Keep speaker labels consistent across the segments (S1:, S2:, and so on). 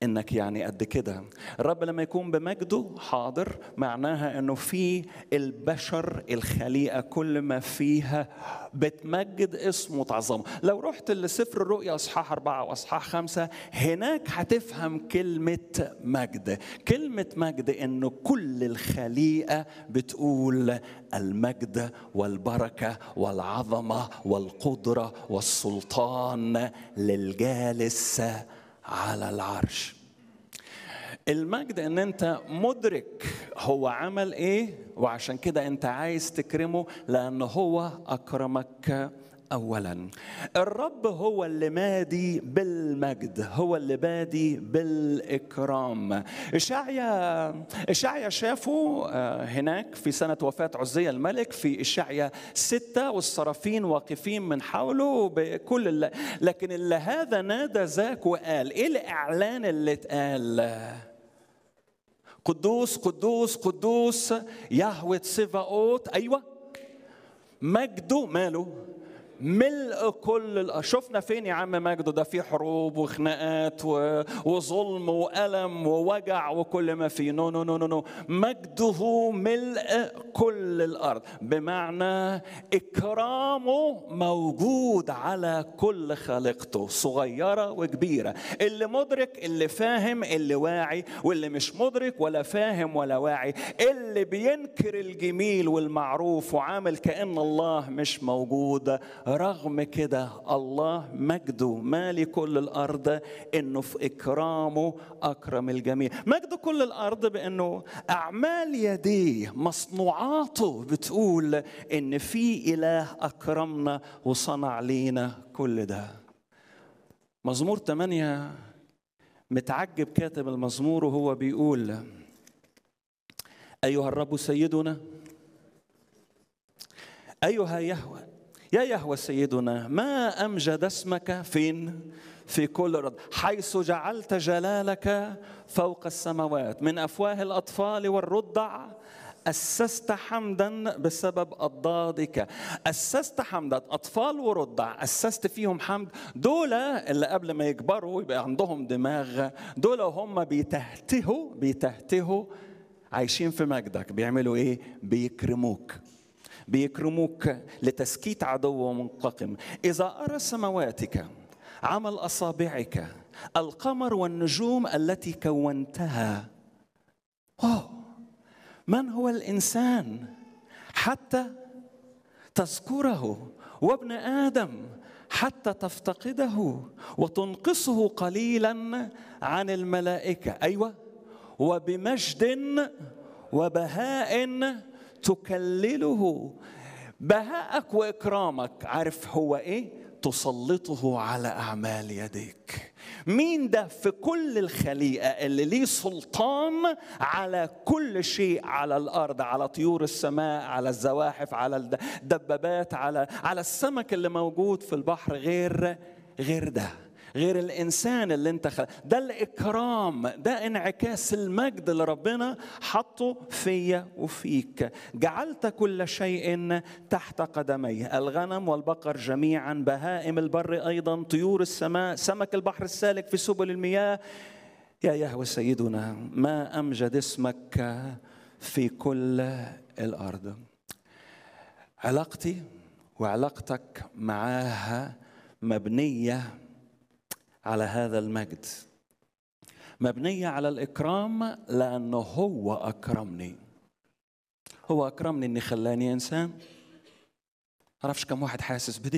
S1: انك يعني قد كده الرب لما يكون بمجده حاضر معناها انه في البشر الخليقه كل ما فيها بتمجد اسمه وتعظمه لو رحت لسفر الرؤيا اصحاح أربعة واصحاح خمسة هناك هتفهم كلمة مجد كلمة مجد انه كل الخليقة بتقول المجد والبركة والعظمة والقدرة والسلطان للجالس على العرش المجد ان انت مدرك هو عمل ايه وعشان كده انت عايز تكرمه لان هو اكرمك اولا الرب هو اللي مادي بالمجد هو اللي بادي بالاكرام اشعيا اشعيا شافه هناك في سنه وفاه عزيه الملك في اشعيا ستة والصرافين واقفين من حوله بكل اللي لكن اللي هذا نادى ذاك وقال ايه الاعلان اللي اتقال قدوس قدوس قدوس يهوه سيفاوت ايوه مجده ماله ملء كل الأرض شفنا فين يا عم مجده ده في حروب وخناقات وظلم وألم ووجع وكل ما فيه نو نو نو نو, نو. مجده ملء كل الأرض بمعنى إكرامه موجود على كل خليقته صغيرة وكبيرة اللي مدرك اللي فاهم اللي واعي واللي مش مدرك ولا فاهم ولا واعي اللي بينكر الجميل والمعروف وعامل كأن الله مش موجود رغم كده الله مجده مالي كل الارض انه في اكرامه اكرم الجميع مجد كل الارض بانه اعمال يديه مصنوعاته بتقول ان في اله اكرمنا وصنع لينا كل ده مزمور 8 متعجب كاتب المزمور وهو بيقول ايها الرب سيدنا ايها يهوه يا يهوى سيدنا ما امجد اسمك فين في كل رد حيث جعلت جلالك فوق السماوات من افواه الاطفال والرضع أسست حمدا بسبب أضدادك أسست حمدا أطفال ورضع أسست فيهم حمد دول اللي قبل ما يكبروا يبقى عندهم دماغ دول هم بيتهتهوا بيتهتهوا عايشين في مجدك بيعملوا إيه بيكرموك بيكرموك لتسكيت عدو منتقم إذا أرى سمواتك عمل أصابعك القمر والنجوم التي كونتها أوه من هو الإنسان حتى تذكره وابن آدم حتى تفتقده وتنقصه قليلا عن الملائكة أيوة وبمجد وبهاء تكلله بهاءك واكرامك عارف هو ايه تسلطه على اعمال يديك مين ده في كل الخليقه اللي ليه سلطان على كل شيء على الارض على طيور السماء على الزواحف على الدبابات على على السمك اللي موجود في البحر غير غير ده غير الانسان اللي انت خلق ده الاكرام ده انعكاس المجد اللي ربنا حطه فيا وفيك جعلت كل شيء تحت قدميه الغنم والبقر جميعا بهائم البر ايضا طيور السماء سمك البحر السالك في سبل المياه يا يهوى سيدنا ما امجد اسمك في كل الارض علاقتي وعلاقتك معاها مبنيه على هذا المجد مبنيه على الاكرام لانه هو اكرمني هو اكرمني اني خلاني انسان عرفش كم واحد حاسس بدي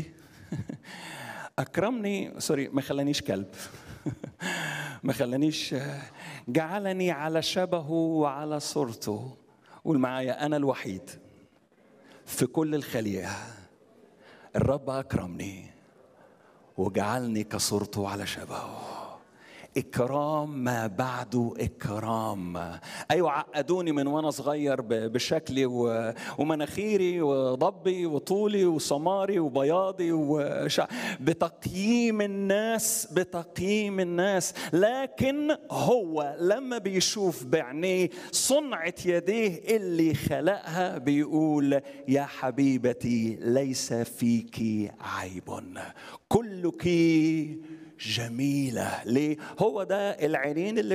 S1: اكرمني سوري ما خلانيش كلب ما خلانيش جعلني على شبهه وعلى صورته قول معايا انا الوحيد في كل الخليقه الرب اكرمني وجعلني كصورته على شبهه اكرام ما بعده اكرام ايوه عقدوني من وانا صغير بشكلي ومناخيري وضبي وطولي وسماري وبياضي وشع... بتقييم الناس بتقييم الناس لكن هو لما بيشوف بعينيه صنعة يديه اللي خلقها بيقول يا حبيبتي ليس فيك عيب كلك جميلة ليه؟ هو ده العينين اللي